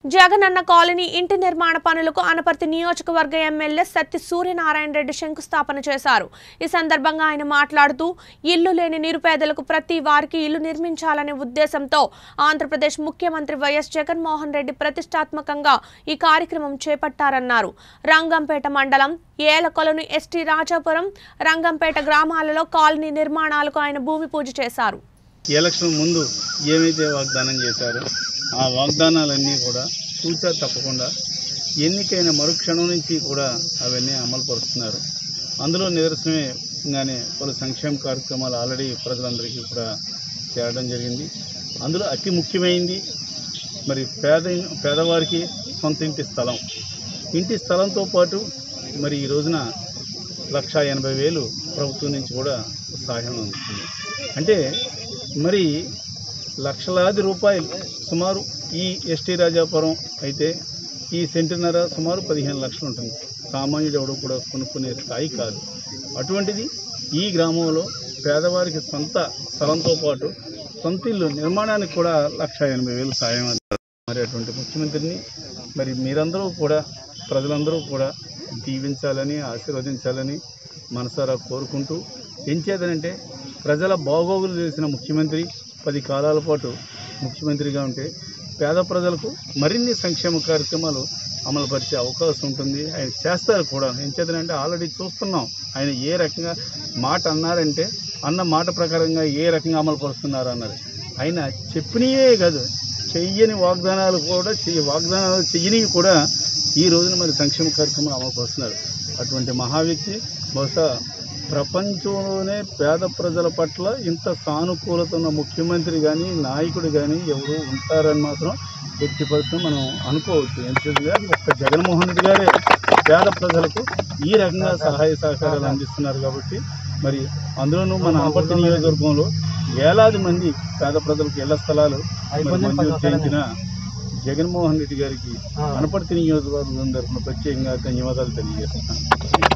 Jagananna colony ఇంటి నిర్మాణ పనులకు అనపర్తి నియోజకవర్గ ఎమ్మెల్యే సత్తి సూర్యనారాయణ రెడ్డి శంకుస్థాపన చేశారు ఈ సందర్భంగా ఆయన మాట్లాడుతూ ఇల్లు లేని నిరుపేదలకు ప్రతి వారికి ఇల్లు నిర్మించాలనే ఉద్దేశంతో ఆంధ్రప్రదేశ్ ముఖ్యమంత్రి వైఎస్ జగన్మోహన్ రెడ్డి ప్రతిష్టాత్మకంగా ఈ కార్యక్రమం చేపట్టారన్నారు రంగంపేట మండలం ఏలకొలను ఎస్టీ రాజాపురం రంగంపేట గ్రామాలలో కాలనీ నిర్మాణాలకు ఆయన భూమి పూజ చేశారు ఎలక్షన్ ముందు ఏమైతే వాగ్దానం చేశారో ఆ వాగ్దానాలన్నీ కూడా తూచా తప్పకుండా ఎన్నికైన మరుక్షణం నుంచి కూడా అవన్నీ అమలు పరుస్తున్నారు అందులో నిదర్శనమే పలు సంక్షేమ కార్యక్రమాలు ఆల్రెడీ ప్రజలందరికీ కూడా చేయడం జరిగింది అందులో అతి ముఖ్యమైనది మరి పేద పేదవారికి సొంత ఇంటి స్థలం ఇంటి స్థలంతో పాటు మరి ఈ రోజున లక్ష ఎనభై వేలు ప్రభుత్వం నుంచి కూడా సహాయం అందుతుంది అంటే మరి లక్షలాది రూపాయలు సుమారు ఈ ఎస్టీ రాజాపురం అయితే ఈ సెంటున్నర సుమారు పదిహేను లక్షలు ఉంటుంది సామాన్యుడు ఎవడు కూడా కొనుక్కునే స్థాయి కాదు అటువంటిది ఈ గ్రామంలో పేదవారికి సొంత స్థలంతో పాటు సొంత ఇల్లు నిర్మాణానికి కూడా లక్ష ఎనభై వేలు సాయం అందిస్తారు మరి అటువంటి ముఖ్యమంత్రిని మరి మీరందరూ కూడా ప్రజలందరూ కూడా దీవించాలని ఆశీర్వదించాలని మనసారా కోరుకుంటూ ఏం చేతనంటే ప్రజల బాగోగులు తెలిసిన ముఖ్యమంత్రి పది కాలాల పాటు ముఖ్యమంత్రిగా ఉంటే పేద ప్రజలకు మరిన్ని సంక్షేమ కార్యక్రమాలు అమలు పరిచే అవకాశం ఉంటుంది ఆయన చేస్తారు కూడా ఏం చేతనంటే ఆల్రెడీ చూస్తున్నాం ఆయన ఏ రకంగా మాట అన్నారంటే అన్న మాట ప్రకారంగా ఏ రకంగా అమలు పరుస్తున్నారు అన్నది ఆయన చెప్పినయే కాదు చెయ్యని వాగ్దానాలు కూడా చెయ్యి వాగ్దానాలు చెయ్యనివి కూడా ఈ రోజున మరి సంక్షేమ కార్యక్రమాలు అమలు పరుస్తున్నారు అటువంటి మహా వ్యక్తి బహుశా ప్రపంచంలోనే పేద ప్రజల పట్ల ఇంత సానుకూలత ఉన్న ముఖ్యమంత్రి కానీ నాయకుడు కానీ ఎవరు ఉంటారని మాత్రం ఎట్టి పరిస్థితి మనం అనుకోవచ్చు ఎందుకంటే ఒక్క జగన్మోహన్ రెడ్డి గారే పేద ప్రజలకు ఈ రకంగా సహాయ సహకారాలు అందిస్తున్నారు కాబట్టి మరి అందులోనూ మన అనపర్తి నియోజకవర్గంలో వేలాది మంది పేద ప్రజలకు ఇళ్ల స్థలాలు మరి మంజూరు చేయించిన జగన్మోహన్ రెడ్డి గారికి అనపర్తి నియోజకవర్గం తరఫున ప్రత్యేకంగా ధన్యవాదాలు తెలియజేస్తున్నాను